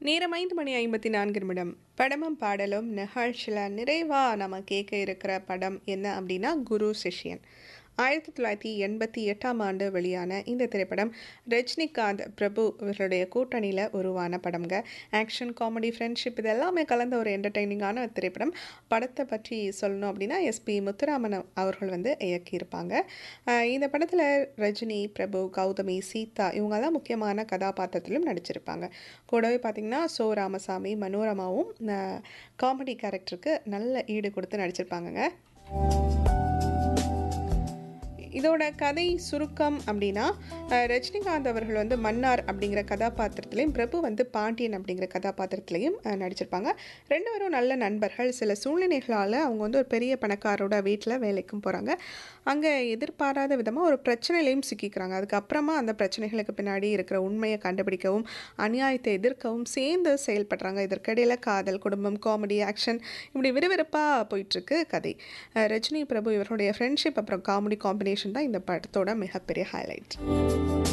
நேரம் ஐந்து மணி ஐம்பத்தி நான்கு நிமிடம் படமும் பாடலும் நிகழ்ச்சியில் நிறைவாக நம்ம கேட்க இருக்கிற படம் என்ன அப்படின்னா குரு சிஷ்யன் ஆயிரத்தி தொள்ளாயிரத்தி எண்பத்தி எட்டாம் ஆண்டு வெளியான இந்த திரைப்படம் ரஜினிகாந்த் பிரபு இவர்களுடைய கூட்டணியில் உருவான படம்ங்க ஆக்ஷன் காமெடி ஃப்ரெண்ட்ஷிப் இது எல்லாமே கலந்த ஒரு என்டர்டெய்னிங்கான திரைப்படம் படத்தை பற்றி சொல்லணும் அப்படின்னா எஸ்பி முத்துராமன் அவர்கள் வந்து இயக்கியிருப்பாங்க ஆஹ் இந்த படத்தில் ரஜினி பிரபு கௌதமி சீதா இவங்கெல்லாம் முக்கியமான கதாபாத்திரத்திலும் நடிச்சிருப்பாங்க கூடவே பார்த்திங்கன்னா சோ ராமசாமி மனோரமாவும் காமெடி கேரக்டருக்கு நல்ல ஈடு கொடுத்து நடிச்சிருப்பாங்கங்க இதோட கதை சுருக்கம் அப்படின்னா அஹ், ரஜினிகாந்த் அவர்கள் வந்து மன்னார் அப்படிங்கிற கதாபாத்திரத்திலையும் பிரபு வந்து பாண்டியன் அப்படிங்கிற கதாபாத்திரத்திலையும் அஹ், நடிச்சிருப்பாங்க ரெண்டு பேரும் நல்ல நண்பர்கள் சில சூழ்நிலைகளால் அவங்க வந்து ஒரு பெரிய பணக்காரோட வீட்டில் வேலைக்கும் போகிறாங்க அங்கே எதிர்பாராத விதமாக ஒரு பிரச்சனையிலையும் சிக்கிக்கிறாங்க அதுக்கப்புறமா அந்த பிரச்சனைகளுக்கு பின்னாடி இருக்கிற உண்மையை கண்டுபிடிக்கவும் அநியாயத்தை எதிர்க்கவும் சேர்ந்து செயல்படுறாங்க இதற்கிடையில் காதல் குடும்பம் காமெடி ஆக்ஷன் இப்படி விறுவிறுப்பாக போயிட்டுருக்கு கதை அஹ், ரஜினி பிரபு இவர்களுடைய ஃப்ரெண்ட்ஷிப் அப்புறம் காமெடி காம்பினேஷன் தான் இந்த படத்தோட மிகப்பெரிய ஹைலைட்